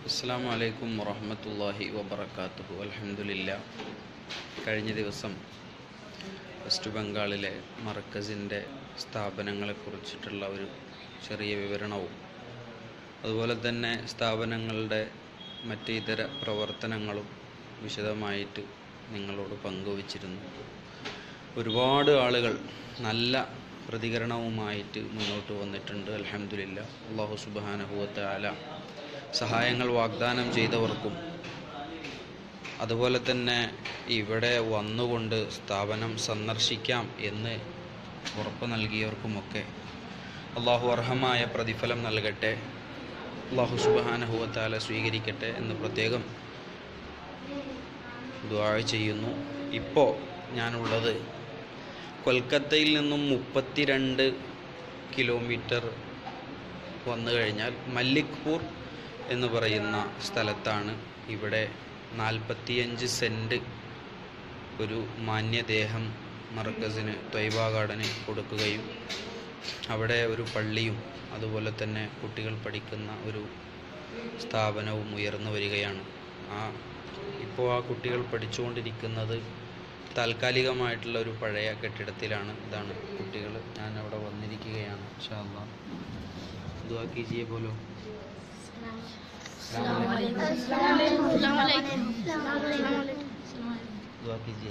അസ്സാം വലൈക്കും വറഹമത്തല്ലാഹി വബർക്കാത്തുഹു അലഹമുല്ല കഴിഞ്ഞ ദിവസം വെസ്റ്റ് ബംഗാളിലെ മർക്കസിൻ്റെ സ്ഥാപനങ്ങളെക്കുറിച്ചിട്ടുള്ള ഒരു ചെറിയ വിവരണവും അതുപോലെ തന്നെ സ്ഥാപനങ്ങളുടെ മറ്റ് ഇതര പ്രവർത്തനങ്ങളും വിശദമായിട്ട് നിങ്ങളോട് പങ്കുവച്ചിരുന്നു ഒരുപാട് ആളുകൾ നല്ല പ്രതികരണവുമായിട്ട് മുന്നോട്ട് വന്നിട്ടുണ്ട് അലഹമുല്ല അള്ളാഹു സുബാനഹുവത്തെ ആല സഹായങ്ങൾ വാഗ്ദാനം ചെയ്തവർക്കും അതുപോലെ തന്നെ ഇവിടെ വന്നുകൊണ്ട് സ്ഥാപനം സന്ദർശിക്കാം എന്ന് ഉറപ്പ് നൽകിയവർക്കുമൊക്കെ അള്ളാഹു അർഹമായ പ്രതിഫലം നൽകട്ടെ അള്ളാഹു സുബാനഹുവത്താല സ്വീകരിക്കട്ടെ എന്ന് പ്രത്യേകം ദ്വാ ചെയ്യുന്നു ഇപ്പോൾ ഞാനുള്ളത് കൊൽക്കത്തയിൽ നിന്നും മുപ്പത്തിരണ്ട് കിലോമീറ്റർ വന്നു കഴിഞ്ഞാൽ മല്ലിക്പൂർ എന്ന് പറയുന്ന സ്ഥലത്താണ് ഇവിടെ നാൽപ്പത്തിയഞ്ച് സെൻറ്റ് ഒരു മാന്യദേഹം മർക്കസിന് ത്വൈബ ഗാർഡന് കൊടുക്കുകയും അവിടെ ഒരു പള്ളിയും അതുപോലെ തന്നെ കുട്ടികൾ പഠിക്കുന്ന ഒരു സ്ഥാപനവും ഉയർന്നു വരികയാണ് ആ ഇപ്പോൾ ആ കുട്ടികൾ പഠിച്ചുകൊണ്ടിരിക്കുന്നത് താൽക്കാലികമായിട്ടുള്ള ഒരു പഴയ കെട്ടിടത്തിലാണ് ഇതാണ് കുട്ടികൾ ഞാൻ അവിടെ വന്നിരിക്കുകയാണ് ഇൻഷാല്ലാ ദുആ കീജിയെ പോലോ दुआ कीजिए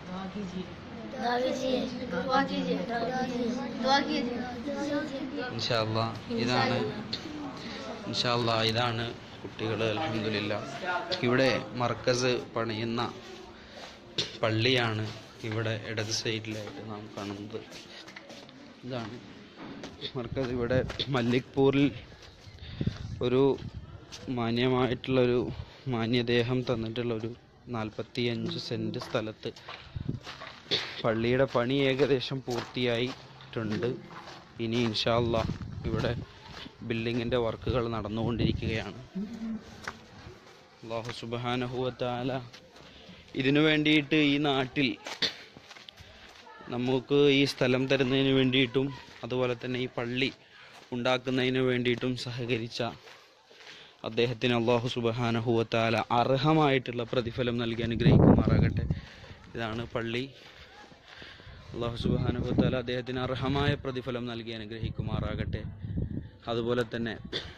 ഇൻഷാല്ല ഇതാണ് ഇൻഷാല്ല ഇതാണ് കുട്ടികൾ അലഹമില്ല ഇവിടെ മർക്കസ് പണിയുന്ന പള്ളിയാണ് ഇവിടെ ഇടത് സൈഡിലായിട്ട് നാം കാണുന്നത് ഇതാണ് മർക്കസ് ഇവിടെ മല്ലിക്പൂരിൽ ഒരു മാന്യമായിട്ടുള്ളൊരു മാന്യദേഹം തന്നിട്ടുള്ളൊരു നാൽപ്പത്തിയഞ്ച് സെൻറ്റ് സ്ഥലത്ത് പള്ളിയുടെ പണി ഏകദേശം പൂർത്തിയായിട്ടുണ്ട് ഇനി ഇൻഷാല്ല ഇവിടെ ബിൽഡിങ്ങിൻ്റെ വർക്കുകൾ നടന്നുകൊണ്ടിരിക്കുകയാണ് അള്ളാഹു സുബാനഹുവത്താല ഇതിനു വേണ്ടിയിട്ട് ഈ നാട്ടിൽ നമുക്ക് ഈ സ്ഥലം തരുന്നതിന് വേണ്ടിയിട്ടും അതുപോലെ തന്നെ ഈ പള്ളി ഉണ്ടാക്കുന്നതിന് വേണ്ടിയിട്ടും സഹകരിച്ച അദ്ദേഹത്തിന് അള്ളാഹു സുബഹാനഹുവത്താല അർഹമായിട്ടുള്ള പ്രതിഫലം നൽകി അനുഗ്രഹിക്കുമാറാകട്ടെ ഇതാണ് പള്ളി അള്ളാഹു സുബഹാനഹുവത്താല അദ്ദേഹത്തിന് അർഹമായ പ്രതിഫലം നൽകി അനുഗ്രഹിക്കുമാറാകട്ടെ അതുപോലെ തന്നെ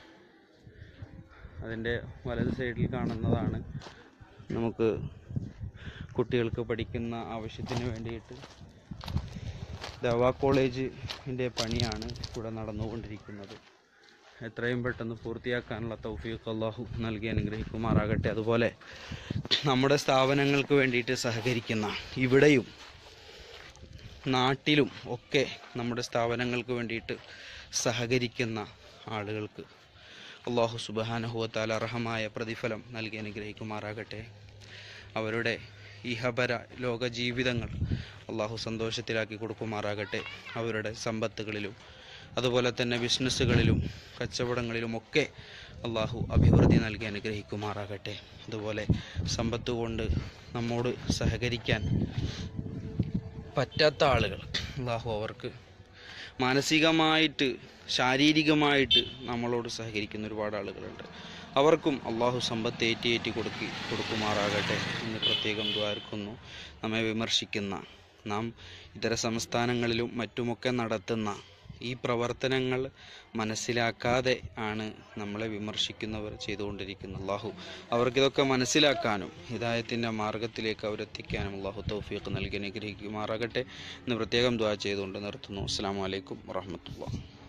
അതിൻ്റെ വലത് സൈഡിൽ കാണുന്നതാണ് നമുക്ക് കുട്ടികൾക്ക് പഠിക്കുന്ന ആവശ്യത്തിന് വേണ്ടിയിട്ട് ദവാ കോളേജിൻ്റെ പണിയാണ് ഇവിടെ നടന്നുകൊണ്ടിരിക്കുന്നത് എത്രയും പെട്ടെന്ന് പൂർത്തിയാക്കാനുള്ള തൗഫീഖ് അള്ളാഹു നൽകി അനുഗ്രഹിക്കുമാറാകട്ടെ അതുപോലെ നമ്മുടെ സ്ഥാപനങ്ങൾക്ക് വേണ്ടിയിട്ട് സഹകരിക്കുന്ന ഇവിടെയും നാട്ടിലും ഒക്കെ നമ്മുടെ സ്ഥാപനങ്ങൾക്ക് വേണ്ടിയിട്ട് സഹകരിക്കുന്ന ആളുകൾക്ക് അള്ളാഹു സുബാനഹുവത്താൽ അർഹമായ പ്രതിഫലം നൽകി അനുഗ്രഹിക്കുമാറാകട്ടെ അവരുടെ ഇഹപര ലോക ജീവിതങ്ങൾ അള്ളാഹു സന്തോഷത്തിലാക്കി കൊടുക്കുമാറാകട്ടെ അവരുടെ സമ്പത്തുകളിലും അതുപോലെ തന്നെ ബിസിനസ്സുകളിലും കച്ചവടങ്ങളിലും ഒക്കെ അള്ളാഹു അഭിവൃദ്ധി നൽകി അനുഗ്രഹിക്കുമാറാകട്ടെ അതുപോലെ സമ്പത്ത് കൊണ്ട് നമ്മോട് സഹകരിക്കാൻ പറ്റാത്ത ആളുകൾ അള്ളാഹു അവർക്ക് മാനസികമായിട്ട് ശാരീരികമായിട്ട് നമ്മളോട് സഹകരിക്കുന്ന ഒരുപാട് ആളുകളുണ്ട് അവർക്കും അള്ളാഹു സമ്പത്ത് ഏറ്റി ഏറ്റി കൊടുക്കി കൊടുക്കുമാറാകട്ടെ എന്ന് പ്രത്യേകം ദ്വാർക്കുന്നു നമ്മെ വിമർശിക്കുന്ന നാം ഇതര സംസ്ഥാനങ്ങളിലും മറ്റുമൊക്കെ നടത്തുന്ന ഈ പ്രവർത്തനങ്ങൾ മനസ്സിലാക്കാതെ ആണ് നമ്മളെ വിമർശിക്കുന്നവർ ചെയ്തുകൊണ്ടിരിക്കുന്നത് അള്ളാഹു അവർക്കിതൊക്കെ മനസ്സിലാക്കാനും ഹിദായത്തിൻ്റെ മാർഗത്തിലേക്ക് അവരെത്തിക്കാനും അള്ളാഹു തൗഫീഖ് നൽകി അനുഗ്രഹിക്കുമാറാകട്ടെ എന്ന് പ്രത്യേകം ദ്വാ ചെയ്തുകൊണ്ട് നിർത്തുന്നു അസ്സാം വലൈക്കും വാഹമത്തുള്ള